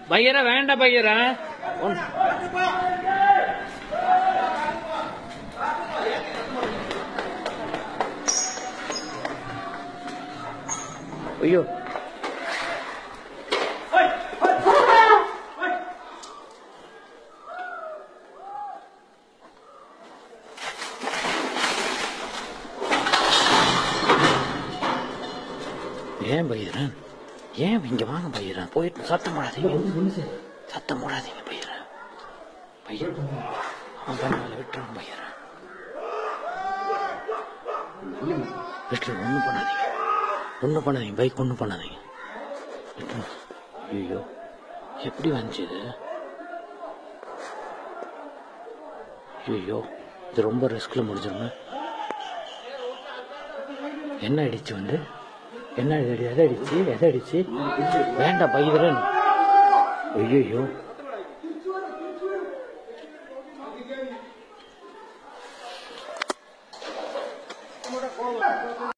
பையரா வேண்டாம் பையரா ஒன்- ஐயோ ஏன் பையரன் ஏன் இங்க வாங்க பையரன் போயிட்டு சத்தம் போடாதீங்க சத்தம் போடாதீங்க பையரன் பையன் அவன் பண்ணால விட்டுருவான் பையரன் விட்டுரு ஒன்றும் பண்ணாதீங்க ஒன்றும் பண்ணாதீங்க பைக் ஒன்றும் பண்ணாதீங்க விட்டுருங்க ஐயோ எப்படி வந்துச்சு இது ஐயோ இது ரொம்ப ரிஸ்கில் முடிஞ்சிருங்க என்ன அடிச்சு வந்து என்ன அடி எதை அடிச்சு எதை அடிச்சு வேண்டாம் பையரன் ஐயோ